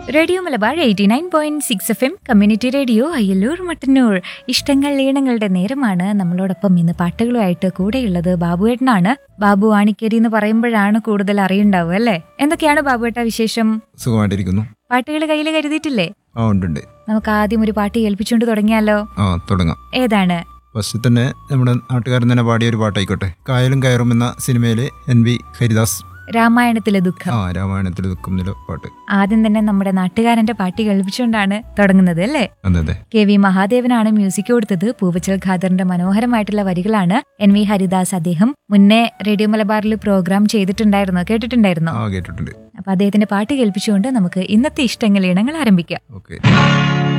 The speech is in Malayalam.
radio Malabar eighty nine point six F M community radio Ayyalloor Mattannur ഇഷ്ടങ്ങൾ ഈണങ്ങളുടെ നേരമാണ് നമ്മളോടൊപ്പം ഇന്ന് പാട്ടുകളുമായിട്ട് കൂടെയുള്ളത് ബാബുവേട്ടനാണ് ബാബു ആണിക്കേരി എന്ന് പറയുമ്പോഴാണ് കൂടുതൽ അറിയുണ്ടാവുക അല്ലേ എന്തൊക്കെയാണ് ബാബുവേട്ട വിശേഷം സുഖമായിട്ടിരിക്കുന്നു പാട്ടുകൾ കയ്യിൽ കരുതിയിട്ടില്ലേ ആ ഉണ്ട് നമുക്ക് ആദ്യം ഒരു പാട്ട് കേൾപ്പിച്ചുകൊണ്ട് തുടങ്ങിയാലോ ആ തുടങ്ങാം ഏതാണ് ഫസ്റ്റ് തന്നെ നമ്മുടെ നാട്ടുകാരൻ തന്നെ പാടിയ ഒരു പാട്ടായിക്കോട്ടെ കായലും കയറും എന്ന സിനിമയിലെ എൻ വി ഹരിദാസ് രാമായണത്തിലെ ദുഃഖം ആ രാമായണത്തിൽ ദുഃഖം നില പാട്ട് ആദ്യം തന്നെ നമ്മുടെ നാട്ടുകാരന്റെ പാട്ട് കേൾപ്പിച്ചുകൊണ്ടാണ് തുടങ്ങുന്നത് അല്ലേ അതെ അതെ കെ വി മഹാദേവനാണ് മ്യൂസിക് കൊടുത്തത് പൂവച്ചൽ ഖാദറിന്റെ മനോഹരമായിട്ടുള്ള വരികളാണ് എൻ വി ഹരിദാസ് അദ്ദേഹം മുന്നേ റേഡിയോ മലബാറിൽ പ്രോഗ്രാം ചെയ്തിട്ടുണ്ടായിരുന്നോ കേട്ടിട്ടുണ്ടായിരുന്നോ ആ കേട്ടിട്ടുണ്ട് അപ്പൊ അദ്ദേഹത്തിന്റെ പാട്ട് കേൾപ്പിച്ചുകൊണ്ട് നമുക്ക് ഇന്നത്തെ ഇഷ്ടങ്ങൾ ഇണങ്ങൾ ആരംഭിക്കാം ഓക്കെ